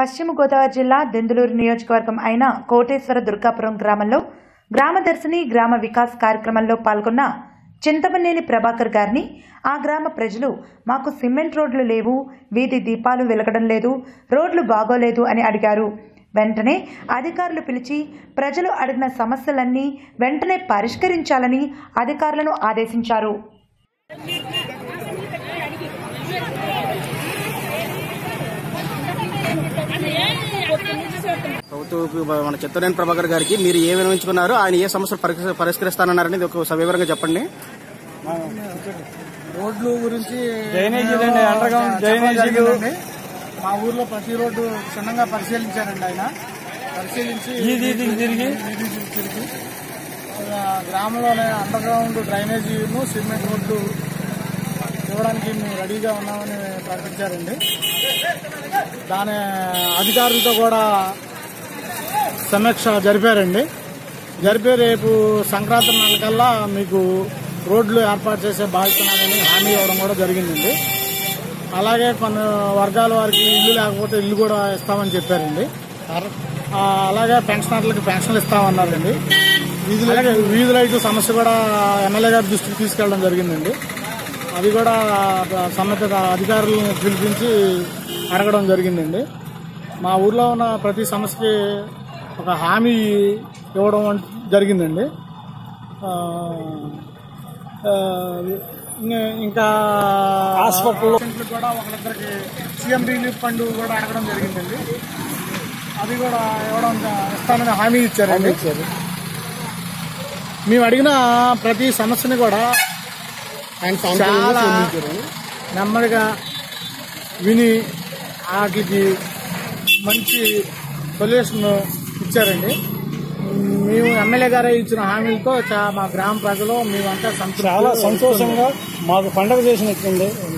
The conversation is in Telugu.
పశ్చిమ గోదావరి జిల్లా దెందులూరు నియోజకవర్గం అయిన కోటేశ్వర దుర్గాపురం గ్రామంలో గ్రామదర్శిని గ్రామ వికాస్ కార్యక్రమంలో పాల్గొన్న చింతమనేని ప్రభాకర్ గారిని ఆ గ్రామ ప్రజలు మాకు సిమెంట్ రోడ్లు లేవు వీధి దీపాలు వెలగడం లేదు రోడ్లు బాగోలేదు అని అడిగారు వెంటనే అధికారులు పిలిచి ప్రజలు అడిగిన సమస్యలన్నీ వెంటనే పరిష్కరించాలని అధికారులను ఆదేశించారు ప్రభుత్వ మన చిత్తరేని ప్రభాకర్ గారికి మీరు ఏ వినియోగించుకున్నారు ఆయన ఏ సమస్యలు పరిష్క- పరిష్కరిస్తానన్నారని ఒక సవివరంగా చెప్పండి రోడ్లు గురించి డ్రైనేజీలండి, అండర్ గ్రౌండ్ చెప్పడం డ్రైనేజీలు. జరిగిందండి. మా ఊర్లో ప్రతి రోడ్డు క్షుణ్ణంగా పరిశీలించారండి ఆయన పరిశీలించి ఈది ఈది తిరిగి వీధి వీధి తిరిగి ఆ, గ్రామంలోనే అండర్ గ్రౌండ్ డ్రైనేజీను సిమెంట్ రోడ్లు ఇవ్వడానికి మేము రెడీగా ఉన్నామని ప్రకటించారండి దాని అధికారులతో కూడా సమీక్ష జరిపారండి జరిపి రేపు సంక్రాంతి నెలకల్లా మీకు రోడ్లు ఏర్పాటు చేసే బాధ్యతని హామీ ఇవ్వడం కూడా జరిగిందండి అలాగే కొన్ని వర్గాల వారికి ఇల్లు లేకపోతే ఇల్లు కూడా ఇస్తామని చెప్పారండి ఆ, అలాగే పెన్షనర్లకు పెన్షన్లు ఇస్తామన్నారండి అలాగే వీధి లైట్ సమస్య కూడా ఎమ్మెల్యే గారి దృష్టికి తీసుకెళ్ళడం జరిగిందండి అది కూడా సంబంధిత అధికారులను పిలిపించి అడగడం జరిగిందండి మా ఊర్లో ఉన్న ప్రతి సమస్యకి ఒక హామీ ఇవ్వడం అన్- జరిగిందండి ఆ, ఆ, ఇం- ఇంకా హాస్పిటల్ కూడా ఒకరిద్దరికి సీఎం రిలీఫ్ ఫండ్ కూడా అడగడం జరిగిందండి అది కూడా ఇవ్వడం ఇస్తానని హామీ ఇచ్చారండి మేము అడిగిన ప్రతి సమస్యని కూడా చాలా నెమ్మదిగా విని వాటికి మంచి సొల్యూషన్ ఇచ్చారండి మేము ఎమ్మెల్యే గారే ఇచ్చిన హామీలతో చా- మా గ్రామ ప్రజలు మేమంతా సంతృప్తి చాలా సంతోషంగా మాకు పండగ చేసినట్టుంది